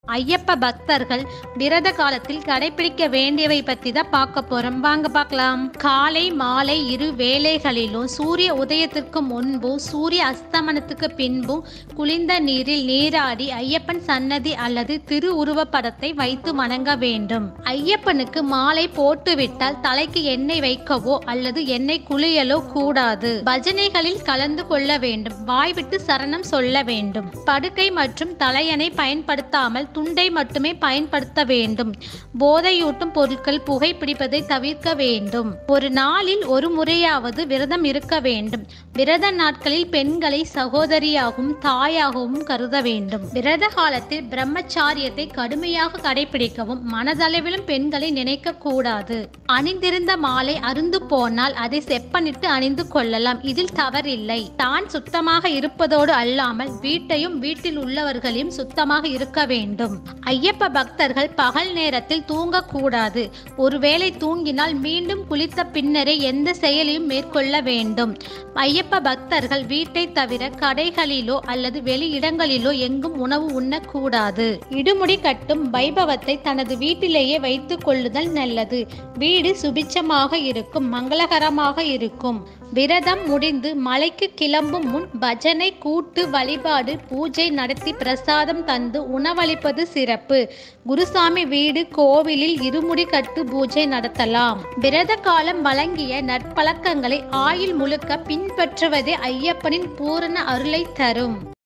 ஐயப்ப பக்தர்கள் விரத காலத்தில் கடைபிடிக்க வேண்டியவை பத்தி தான் பார்க்க போறோம் வாங்க பார்க்கலாம் காலை மாலை இரு வேளைகளிலும் சூரிய உதயத்திற்கு முன்பும் சூரிய அஸ்தமனத்துக்கு பின்பும் குளிர்ந்த நீரில் நீராடி ஐயப்பன் சன்னதி அல்லது திரு உருவப்படத்தை வைத்து வணங்க வேண்டும் ஐயப்பனுக்கு மாலை போட்டுவிட்டால் தலைக்கு எண்ணெய் வைக்கவோ அல்லது எண்ணெய் குளியலோ கூடாது பஜனைகளில் கலந்து கொள்ள வேண்டும் வாய்விட்டு சரணம் சொல்ல வேண்டும் படுக்கை மற்றும் தலையணை பயன்படுத்தாமல் துண்டை மட்டுமே பயன்படுத்த வேண்டும் போதையூட்டும் பொருட்கள் புகைப்பிடிப்பதை தவிர்க்க வேண்டும் ஒரு நாளில் ஒரு முறையாவது விரதம் இருக்க வேண்டும் விரத நாட்களில் பெண்களை சகோதரியாகவும் தாயாகவும் கருத வேண்டும் விரத காலத்தில் பிரம்மச்சாரியத்தை கடுமையாக கடைபிடிக்கவும் மனதளவிலும் பெண்களை நினைக்க கூடாது அணிந்திருந்த மாலை அருந்து போனால் அதை செப்பனிட்டு அணிந்து கொள்ளலாம் இதில் தவறில்லை தான் சுத்தமாக இருப்பதோடு அல்லாமல் வீட்டையும் வீட்டில் உள்ளவர்களையும் சுத்தமாக இருக்க வேண்டும் ஐயப்ப பக்தர்கள் பகல் நேரத்தில் தூங்கக்கூடாது ஒருவேளை தூங்கினால் மீண்டும் குளித்த பின்னரே எந்த செயலையும் மேற்கொள்ள வேண்டும் ஐயப்ப பக்தர்கள் வீட்டை தவிர கடைகளிலோ அல்லது வெளி இடங்களிலோ எங்கும் உணவு உண்ணக்கூடாது இடுமுடி கட்டும் வைபவத்தை தனது வீட்டிலேயே வைத்துக் கொள்ளுதல் நல்லது வீடு சுபிச்சமாக இருக்கும் மங்களகரமாக இருக்கும் விரதம் முடிந்து மலைக்கு கிளம்பும் முன் பஜனை கூட்டு வழிபாடு பூஜை நடத்தி பிரசாதம் தந்து உணவளிப்பது சிறப்பு குருசாமி வீடு கோவிலில் இருமுடி கட்டு பூஜை நடத்தலாம் விரத காலம் வழங்கிய நற்பழக்கங்களை ஆயுள் முழுக்க பின்பற்றுவதே ஐயப்பனின் பூரண அருளை தரும்